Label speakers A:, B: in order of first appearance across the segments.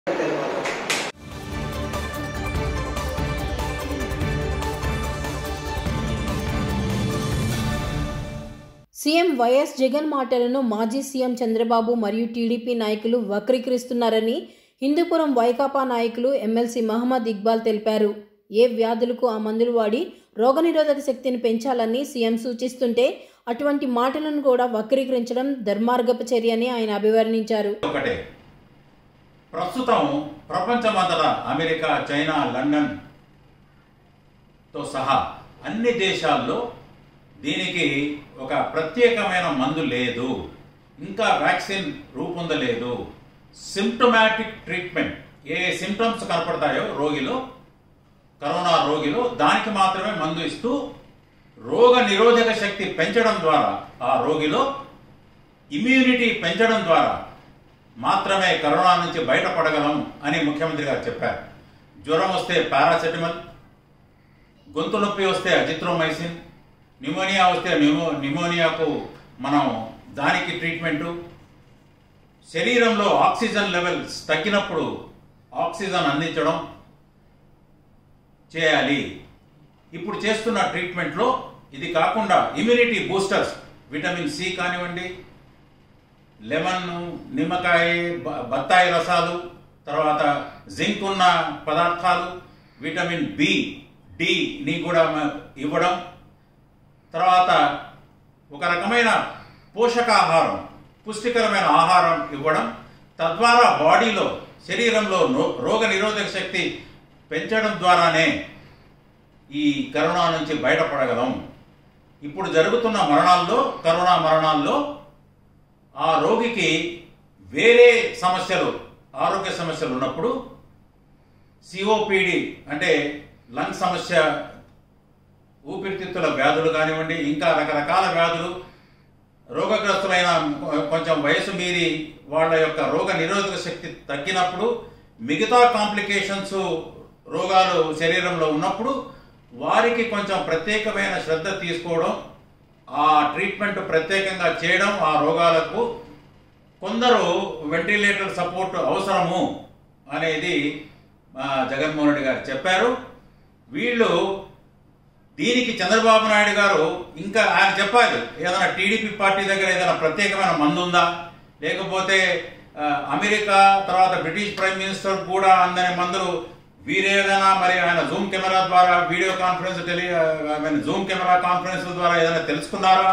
A: CM YS Jagan మాటలను మాజీ CM Chandrababu మరియు టీడీపీ నాయకులు వక్రీకరిస్తున్నారని హిందూపురం వైకాపా నాయకులు ఎమ్మెల్సీ మహమ్మద్ ఇక్బాల్ తెలిపారు ఏ వ్యాధులకు ఆ మందులు వాడి రోగనిరోధక శక్తిని పెంచాలని సీఎం సూచిస్తుంటే అటువంటి మాటలను కూడా వక్రీకరించడం ధర్మార్గపు చర్య అని ఆయన అభివర్ణించారు
B: ఒకటే ప్రస్తుతం ప్రపంచమంతటా అమెరికా చైనా లండన్ తో సహా అన్ని దేశాల్లో దీనికి ఒక ప్రత్యేకమైన మందు లేదు ఇంకా వ్యాక్సిన్ రూపొందలేదు సిమ్టమాటిక్ ట్రీట్మెంట్ ఏ సిమ్టమ్స్ కనపడతాయో రోగిలో కరోనా రోగిలో దానికి మాత్రమే మందు ఇస్తూ రోగ నిరోధక శక్తి పెంచడం ద్వారా ఆ రోగిలో ఇమ్యూనిటీ పెంచడం ద్వారా మాత్రమే కరోనా నుంచి బయటపడగలం అని ముఖ్యమంత్రి గారు చెప్పారు జ్వరం వస్తే పారాసెటమాల్ గొంతు నొప్పి వస్తే అజిత్రోమైసిన్ న్యూమోనియా వస్తే న్యూమో న్యూమోనియాకు మనం దానికి ట్రీట్మెంటు శరీరంలో ఆక్సిజన్ లెవెల్స్ తగ్గినప్పుడు ఆక్సిజన్ అందించడం చేయాలి ఇప్పుడు చేస్తున్న ట్రీట్మెంట్లో ఇది కాకుండా ఇమ్యూనిటీ బూస్టర్స్ విటమిన్ సి కానివ్వండి లెమన్ నిమ్మకాయ బ- బత్తాయి రసాలు తర్వాత జింక్ ఉన్న పదార్థాలు విటమిన్ బి డిని కూడా మ- ఇవ్వడం తర్వాత ఒక రకమైన పోషకాహారం పుష్టికరమైన ఆహారం ఇవ్వడం తద్వారా బాడీలో శరీరంలో నో- రోగ నిరోధక శక్తి పెంచడం ద్వారానే ఈ కరోనా నుంచి బయటపడగలం ఇప్పుడు జరుగుతున్న మరణాల్లో కరోనా మరణాల్లో ఆ రోగికి వేరే సమస్యలు ఆరోగ్య సమస్యలు ఉన్నప్పుడు సిఓపిడి అంటే లంగ్ సమస్య ఊపిరితిత్తుల వ్యాధులు కానివ్వండి ఇంకా రకరకాల వ్యాధులు రోగగ్రస్తులైన కొంచెం వయసు మీరి వాళ్ళ యొక్క రోగ నిరోధక శక్తి తగ్గినప్పుడు మిగతా కాంప్లికేషన్స్ రోగాలు శరీరంలో ఉన్నప్పుడు వారికి కొంచెం ప్రత్యేకమైన శ్రద్ధ తీసుకోవడం ఆ ట్రీట్మెంట్ ప్రత్యేకంగా చేయడం ఆ రోగాలకు కొందరు వెంటిలేటర్ సపోర్ట్ అవసరము అనేది ఆ, జగన్మోహన్ రెడ్డి గారు చెప్పారు వీళ్ళు దీనికి చంద్రబాబు నాయుడు గారు ఇంకా ఆయన చెప్పాలి ఏదైనా టీడీపీ పార్టీ దగ్గర ఏదైనా ప్రత్యేకమైన మందు ఉందా లేకపోతే ఆ, అమెరికా తర్వాత బ్రిటిష్ ప్రైమ్ మినిస్టర్ కూడా అందని మందులు వీరేదైనా మరి ఆయన జూమ్ కెమెరా ద్వారా video conference tele I mean zoom camera conference ద్వారా ఏదైనా తెలుసుకున్నారా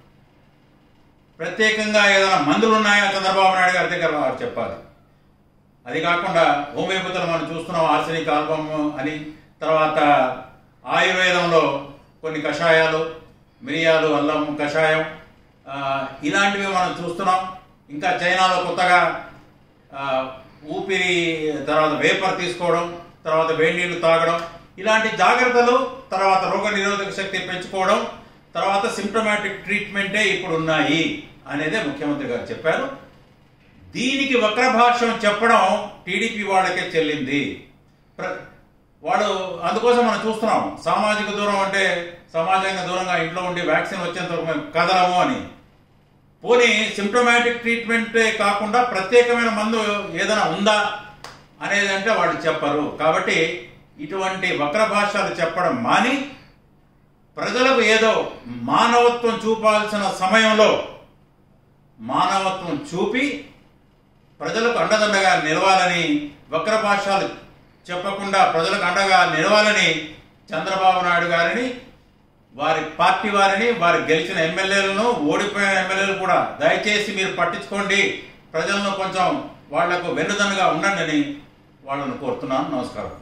B: ప్రత్యేకంగా ఏదైనా మందులు ఉన్నాయా చంద్రబాబు నాయుడు గారి దగ్గర వారు చెప్పాలి అది కాకుండా హోమియోపతిలో మనం చూస్తున్నాం ఆర్సెనిక్ ఆల్బమ్ అని తర్వాత ఆయుర్వేదంలో కొన్ని కషాయాలు మిరియాలు అల్లం కషాయం ఆ, ఇలాంటివి మనం చూస్తున్నాం ఇంకా చైనాలో కొత్తగా ఆ, ఊపిరి తర్వాత వేపర్ తీసుకోవడం తర్వాత వేడి నీళ్లు తాగడం ఇలాంటి జాగ్రత్తలు తర్వాత రోగ నిరోధక శక్తి పెంచుకోవడం తర్వాత సిమ్టమాటిక్ ట్రీట్మెంటే ఇప్పుడు ఉన్నాయి అనేదే ముఖ్యమంత్రి గారు చెప్పారు దీనికి వక్రభాష్యం చెప్పడం టీడీపీ వాళ్ళకే చెల్లింది ప్ర- వాడు అందుకోసం మనం చూస్తున్నాం సామాజిక దూరం అంటే సమాజంగా దూరంగా ఇంట్లో ఉండి వ్యాక్సిన్ వచ్చేంత వరకు మేము కదలము అని పోనీ సిమ్టమాటిక్ ట్రీట్మెంటే కాకుండా ప్రత్యేకమైన మందు ఏదైనా ఉందా అనేది అంటే వాళ్ళు చెప్పరు కాబట్టి ఇటువంటి వక్ర భాషలు చెప్పడం మాని ప్రజలకు ఏదో మానవత్వం చూపాల్సిన సమయంలో మానవత్వం చూపి ప్రజలకు అండదండగా నిలవాలని వక్ర భాషలు చెప్పకుండా ప్రజలకు అండగా నిలవాలని చంద్రబాబు నాయుడు గారిని వారి పార్టీ వారిని వారి గెలిచిన ఎమ్మెల్యేలను ఓడిపోయిన ఎమ్మెల్యేలు కూడా దయచేసి మీరు పట్టించుకోండి ప్రజలను కొంచెం వాళ్లకు వెన్నుదన్నుగా ఉండండి అని వాళ్ళను కోరుతున్నాను నమస్కారం